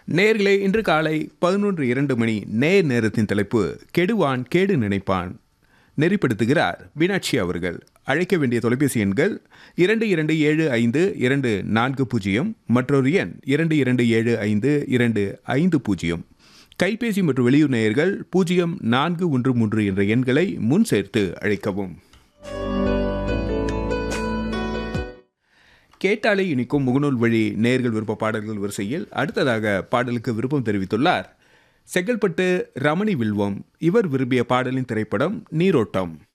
நேர்களே இன்று காலை பதினொன்று இரண்டு மணி நேர் நேரத்தின் தலைப்பு கெடுவான் கேடு நினைப்பான் நெறிப்படுத்துகிறார் மீனாட்சி அவர்கள் அழைக்க வேண்டிய தொலைபேசி எண்கள் இரண்டு இரண்டு ஏழு ஐந்து இரண்டு நான்கு பூஜ்ஜியம் மற்றொரு எண் இரண்டு இரண்டு ஏழு ஐந்து இரண்டு ஐந்து பூஜ்ஜியம் கைபேசி மற்றும் வெளியூர் நேயர்கள் பூஜ்ஜியம் நான்கு ஒன்று மூன்று என்ற எண்களை முன் சேர்த்து அழைக்கவும் கேட்டாலே இனிக்கும் முகநூல் வழி நேர்கள் விருப்ப பாடல்கள் வரிசையில் அடுத்ததாக பாடலுக்கு விருப்பம் தெரிவித்துள்ளார் செங்கல்பட்டு ரமணி வில்வம் இவர் விரும்பிய பாடலின் திரைப்படம் நீரோட்டம்